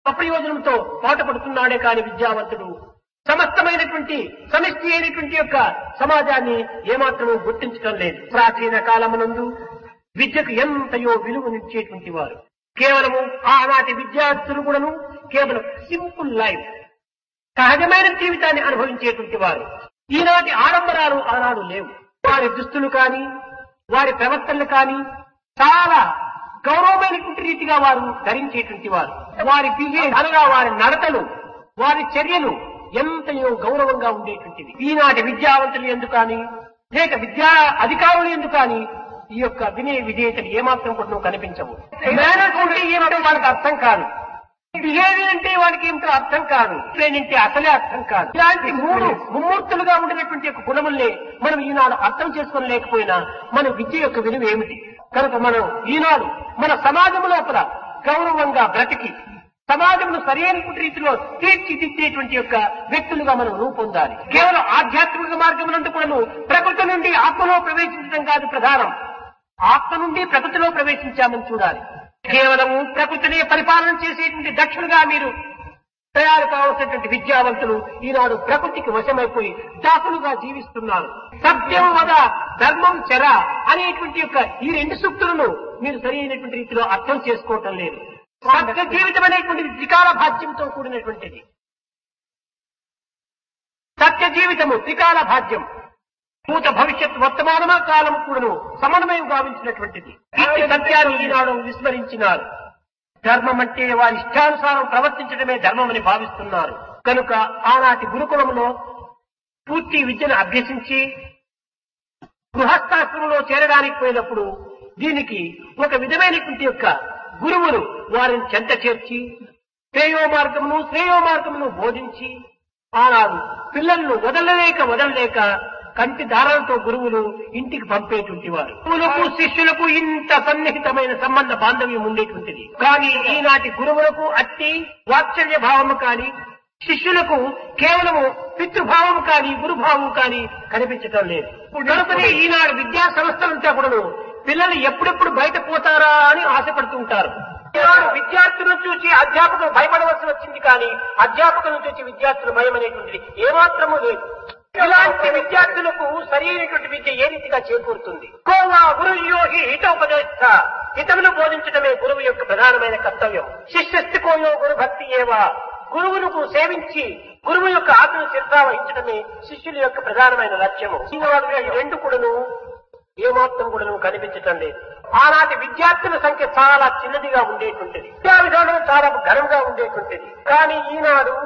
అప్రయోజనంతో పాటుపడుతున్నాడే కాని విద్యావంతుడు సమస్తమైనటువంటి సమిష్టి అయినటువంటి యొక్క సమాజాన్ని ఏమాత్రము గుర్తించడం లేదు ప్రాచీన కాలమునందు విద్యకు ఎంతయో విలువనిచ్చేటువంటి వారు కేవలము ఆనాటి విద్యార్థులు కూడాను కేవలం సింపుల్ లైఫ్ సహజమైన జీవితాన్ని అనుభవించేటువంటి వారు ఈనాటి ఆడంబరాలు ఆనాడు లేవు వారి దుస్తులు కానీ వారి ప్రవర్తనలు కానీ చాలా గౌరవమైనటువంటి రీతిగా వారు ధరించేటువంటి వారు వారి బిహేవ్ అనగా వారి నడతలు వారి చర్యలు ఎంతయో గౌరవంగా ఉండేటువంటివి ఈనాటి విద్యావంతులు ఎందుకు కానీ లేక విద్యా అధికారులు ఎందుకు కానీ ఈ యొక్క వినయ విధేయతలు ఏమాత్రం కూడా కనిపించవు మేనర్స్ అంటే ఏమిటో వాళ్ళకి అర్థం కాదు బిహేవియర్ అంటే వాడికి ఏమిటో అర్థం కాదు ట్రైన్ అంటే అసలే అర్థం కాదు ఇలాంటి మూడు ముమ్మూర్తులుగా ఉండినటువంటి యొక్క గుణముల్ని మనం ఈనాడు అర్థం చేసుకుని లేకపోయినా మన విద్య యొక్క విలువ ఏమిటి కనుక మనం ఈనాడు మన సమాజం లోపల గౌరవంగా బ్రతికి సమాజంను సరైనటువంటి రీతిలో తీర్చిదిద్దేటువంటి యొక్క వ్యక్తులుగా మనం రూపొందాలి కేవలం ఆధ్యాత్మిక మార్గమునందు కూడా ప్రకృతి నుండి ఆత్మలో ప్రవేశించడం కాదు ప్రధానం ఆత్మ నుండి ప్రకృతిలో ప్రవేశించామని చూడాలి కేవలము ప్రకృతిని పరిపాలన చేసేటువంటి దక్షులుగా మీరు తయారు కావాల్సినటువంటి విద్యావంతులు ఈనాడు ప్రకృతికి వశమైపోయి దాసులుగా జీవిస్తున్నారు సత్యం వద ధర్మం చెర అనేటువంటి యొక్క ఈ రెండు సూక్తులను మీరు సరైనటువంటి రీతిలో అర్థం చేసుకోవటం లేదు సత్య జీవితం అనేటువంటిది త్రికాల భాగ్యంతో కూడినటువంటిది సత్య జీవితము త్రికాల భాగ్యం భూత భవిష్యత్ వర్తమానమ కాలం కూడాను సమన్వయం గావించినటువంటిది ఇట్టి సత్యాన్ని ఈనాడు విస్మరించినారు ధర్మం అంటే వారి ఇష్టానుసారం ప్రవర్తించడమే ధర్మమని భావిస్తున్నారు కనుక ఆనాటి గురుకులంలో పూర్తి విద్యను అభ్యసించి గృహస్థాశ్రమంలో చేరడానికి పోయినప్పుడు దీనికి ఒక విధమైనటువంటి యొక్క గురువులు వారిని చెంత చేర్చి శ్రేయో మార్గమును శ్రేయో మార్గమును బోధించి ఆనాడు పిల్లలను వదలలేక వదలలేక కంటి దారాలతో గురువులు ఇంటికి పంపేటువంటి వారు గురువులకు శిష్యులకు ఇంత సన్నిహితమైన సంబంధ బాంధవ్యం ఉండేటువంటిది కానీ ఈనాటి గురువులకు అట్టి వాత్సల్య భావము కానీ శిష్యులకు కేవలము పితృభావం కానీ గురుభావం కానీ కనిపించటం లేదు కనుకనే ఈనాడు విద్యా సంస్థలంతా కూడాను పిల్లలు ఎప్పుడెప్పుడు బయట పోతారా అని ఆశపడుతుంటారు ఈనాడు విద్యార్థులను చూసి అధ్యాపకులు భయపడవలసి వచ్చింది కానీ అధ్యాపకులను చూసి విద్యార్థులు భయం అనేటువంటిది ఏమాత్రము లేదు ఇలాంటి విద్యార్థులకు సరైనటువంటి విద్య ఏ రీతిగా చేకూరుతుంది కోవా గురుయోగి హితోపదేశ హితమును బోధించడమే గురువు యొక్క ప్రధానమైన కర్తవ్యం శిష్యస్తి కోయో గురు భక్తి ఏవా గురువులకు సేవించి గురువు యొక్క ఆత్మను శిరసా వహించడమే శిష్యుల యొక్క ప్రధానమైన లక్ష్యము ఈనాడు ఈ రెండు కూడాను ఏమాత్రం కూడాను కనిపించటం లేదు ఆనాటి విద్యార్థుల సంఖ్య చాలా చిన్నదిగా ఉండేటువంటిది విద్యా విధానం చాలా ఘనంగా ఉండేటువంటిది కానీ ఈనాడు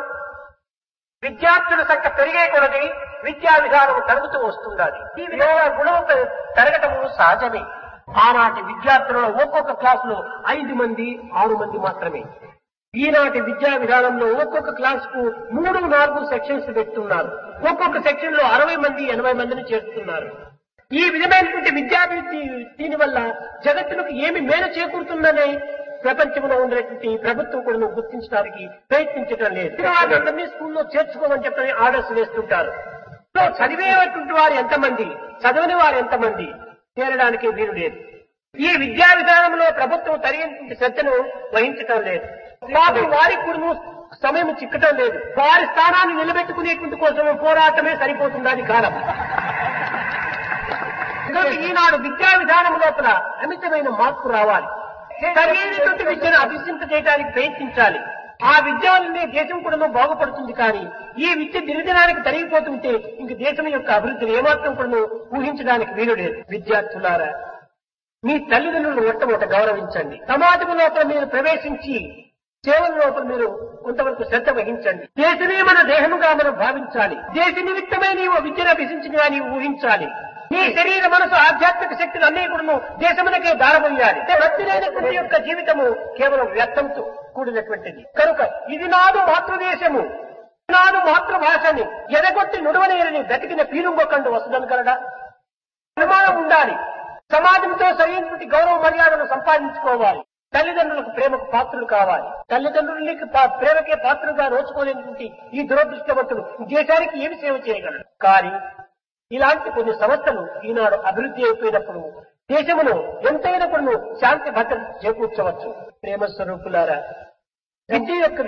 విద్యార్థుల సంఖ్య పెరిగే కొలది విద్యా విధానం తరుగుతూ వస్తుండాలి ఈ విధంగా గుణం తరగటము సహజమే ఆనాటి విద్యార్థులలో ఒక్కొక్క క్లాసులో ఐదు మంది ఆరు మంది మాత్రమే ఈనాటి విద్యా విధానంలో ఒక్కొక్క క్లాస్ కు మూడు నాలుగు సెక్షన్స్ పెడుతున్నారు ఒక్కొక్క సెక్షన్ లో అరవై మంది ఎనభై మందిని చేరుతున్నారు ఈ విధమైనటువంటి విద్యాభివృద్ధి దీని వల్ల జగత్తులకు ఏమి మేలు చేకూరుతుందనే ప్రపంచంలో ఉండేటువంటి ప్రభుత్వం కూడా గుర్తించడానికి ప్రయత్నించడం లేదు అందరినీ స్కూల్లో చేర్చుకోమని చెప్పని ఆర్డర్స్ వేస్తుంటారు సో చదివేటువంటి వారు ఎంతమంది చదవని వారు ఎంతమంది చేరడానికి వీలు లేదు ఈ విద్యా విధానంలో ప్రభుత్వం తగినటువంటి శ్రద్ధను వహించటం లేదు పాపం వారికి కూడా సమయం చిక్కటం లేదు వారి స్థానాన్ని నిలబెట్టుకునేటువంటి కోసం పోరాటమే సరిపోతుందని కాలం కనుక ఈనాడు విద్యా విధానం లోపల అమితమైన మార్పు రావాలి సరైనటువంటి విద్యను అభ్యసింప చేయడానికి ప్రయత్నించాలి ఆ విద్య వల్లనే దేశం కూడా బాగుపడుతుంది కానీ ఈ విద్య దినదినానికి తరిగిపోతుంటే ఇంక దేశం యొక్క అభివృద్ధిని ఏమాత్రం కూడా ఊహించడానికి వీలు లేదు విద్యార్థులారా మీ తల్లిదండ్రులను మొట్టమొదట గౌరవించండి సమాజం లోపల మీరు ప్రవేశించి సేవల లోపల మీరు కొంతవరకు శ్రద్ధ వహించండి దేశమే మన దేహముగా మనం భావించాలి దేశ నిమిత్తమై నీవు విద్యను అభ్యసించిన నీవు ఊహించాలి నీ శరీర మనసు ఆధ్యాత్మిక శక్తులు అన్ని కూడా దేశమునకే దారబోయాలి భక్తులైనటువంటి యొక్క జీవితము కేవలం వ్యర్థంతో కూడినటువంటిది కనుక ఇది నాడు మాతృదేశము నాడు మాతృభాషని ఎదగొట్టి నుడవనేరని బ్రతికిన పీలుంగొకండు వస్తుందనగలడా ప్రమాణం ఉండాలి సమాజంతో సరైనటువంటి గౌరవ మర్యాదను సంపాదించుకోవాలి తల్లిదండ్రులకు ప్రేమకు పాత్రలు కావాలి తల్లిదండ్రులకి పా- ప్రేమకే పాత్రలుగా నోచుకోలేనటువంటి ఈ దురదృష్టవంతులు దేశానికి ఏమి సేవ చేయగలరు కానీ ఇలాంటి కొన్ని సంస్థలు ఈనాడు అభివృద్ధి అయిపోయినప్పుడు దేశమును ఎంతైనప్పుడు శాంతి భద్రత చేకూర్చవచ్చు ప్రేమ స్వరూపులారా విద్య యొక్క